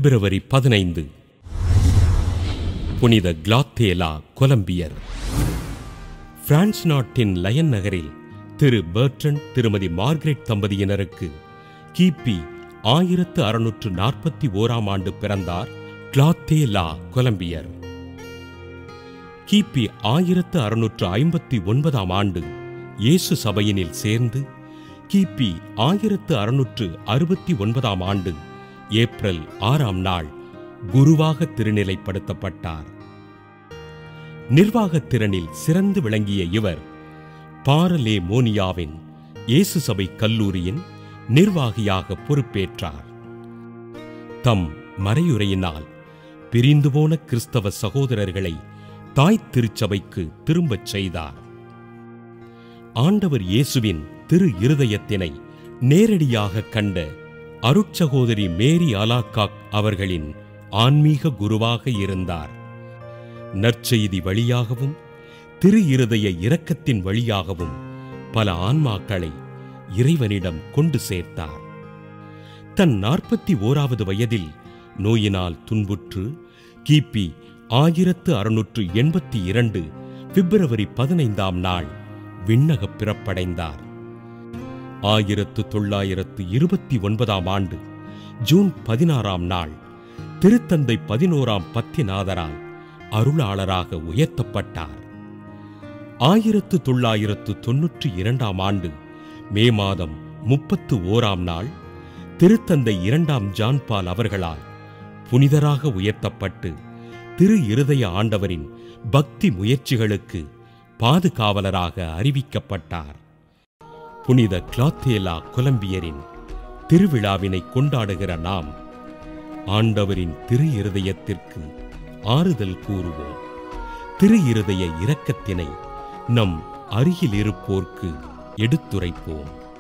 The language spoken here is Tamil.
பிப்ரவரி பதினைந்து புனித கிளாத்தேலா கொலம்பியர் பிரான்ஸ் நாட்டின் லயன் நகரில் திரு பெர்ட்ரன் திருமதி மார்கரெட் தம்பதியினருக்கு கிபி ஆயிரத்து அறுநூற்று நாற்பத்தி ஓராம் ஆண்டு பிறந்தார் கிளாத்தேலா கொலம்பியர் கிபி ஆயிரத்து அறுநூற்று ஐம்பத்தி ஒன்பதாம் ஆண்டு இயேசு சபையினில் சேர்ந்து கிபி ஆயிரத்து அறுநூற்று அறுபத்தி ஒன்பதாம் ஆண்டு ஏப்ரல் ஆறாம் நாள் குருவாக திருநிலைப்படுத்தப்பட்டார் நிர்வாகத் திறனில் சிறந்து விளங்கிய இவர் பாரலே மோனியாவின் இயேசு சபை கல்லூரியின் நிர்வாகியாக பொறுப்பேற்றார் தம் மறையுரையினால் பிரிந்து போன கிறிஸ்தவ சகோதரர்களை தாய் திருச்சபைக்கு திரும்பச் செய்தார் ஆண்டவர் இயேசுவின் திரு இருதயத்தினை நேரடியாக கண்ட அருட்சகோதரி மேரி அலாக்காக் அவர்களின் ஆன்மீக குருவாக இருந்தார் நற்செய்தி வழியாகவும் திரு இருதய இரக்கத்தின் வழியாகவும் பல ஆன்மாக்களை இறைவனிடம் கொண்டு சேர்த்தார் தன் நாற்பத்தி ஓராவது வயதில் நோயினால் துன்புற்று கிபி ஆயிரத்து அறுநூற்று எண்பத்தி இரண்டு பிப்ரவரி பதினைந்தாம் நாள் விண்ணகப் பிறப்படைந்தார் ஆயிரத்து தொள்ளாயிரத்து இருபத்தி ஒன்பதாம் ஆண்டு ஜூன் பதினாறாம் நாள் திருத்தந்தை பதினோராம் பத்திநாதரால் அருளாளராக உயர்த்தப்பட்டார் ஆயிரத்து தொள்ளாயிரத்து தொன்னூற்றி இரண்டாம் ஆண்டு மே மாதம் முப்பத்து ஓராம் நாள் திருத்தந்தை இரண்டாம் ஜான்பால் அவர்களால் புனிதராக உயர்த்தப்பட்டு திரு இருதய ஆண்டவரின் பக்தி முயற்சிகளுக்கு பாதுகாவலராக அறிவிக்கப்பட்டார் புனித கிளாத்தேலா கொலம்பியரின் திருவிழாவினை கொண்டாடுகிற நாம் ஆண்டவரின் திரு இருதயத்திற்கு ஆறுதல் கூறுவோம் திரு இருதய இரக்கத்தினை நம் அருகில் இருப்போர்க்கு எடுத்துரைப்போம்